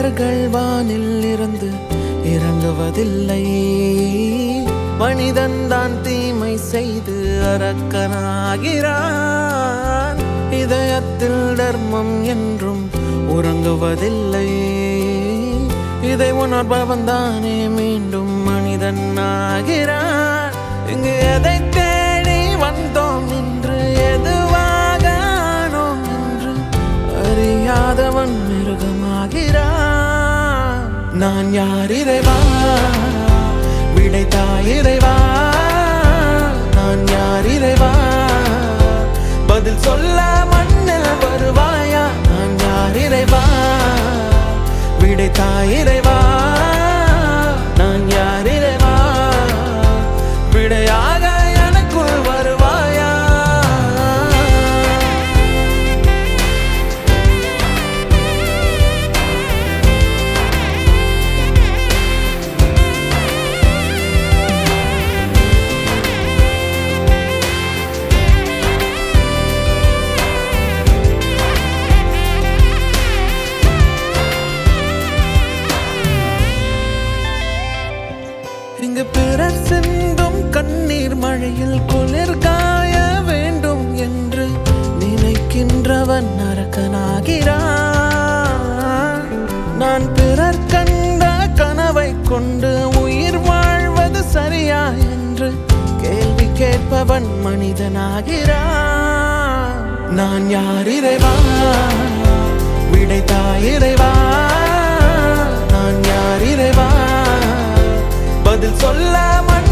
மனிதர்கள் வானில் இருந்து இறங்குவதில்லை மனிதன் தான் தீமை செய்து அரக்கனாகிறான் இதயத்தில் தர்மம் என்றும் உறங்குவதில்லை இதை உணர்பவன் தானே மீண்டும் மனிதன் ஆகிறான் இங்கு எதை தேடி வந்தோம் என்று எதுவாக ஆனோம் என்று அறியாதவன் மிருகமாகிறான் நான் யார் இறைவா விடைத்தாய் இறைவா நான் யார் இறைவா பதில் சொல்ல மண்ணில் வருவாயா நான் யார் இறைவா விடைத்தாய் இறைவா நான் யார் இறைவா விடையாக எனக்குள் வருவாயா இங்கு பிறர் சிந்தும் கண்ணீர் மழையில் குளிர் காய வேண்டும் என்று நினைக்கின்றவன் நரக்கனாகிறான் நான் பிறர் கண்ட கனவை கொண்டு உயிர் வாழ்வது சரியா என்று கேள்வி கேட்பவன் மனிதனாகிறான் நான் யார் இறைவா விடைத்தாய் இறைவா நான் யார் இறைவா பதில் சொல்ல மண்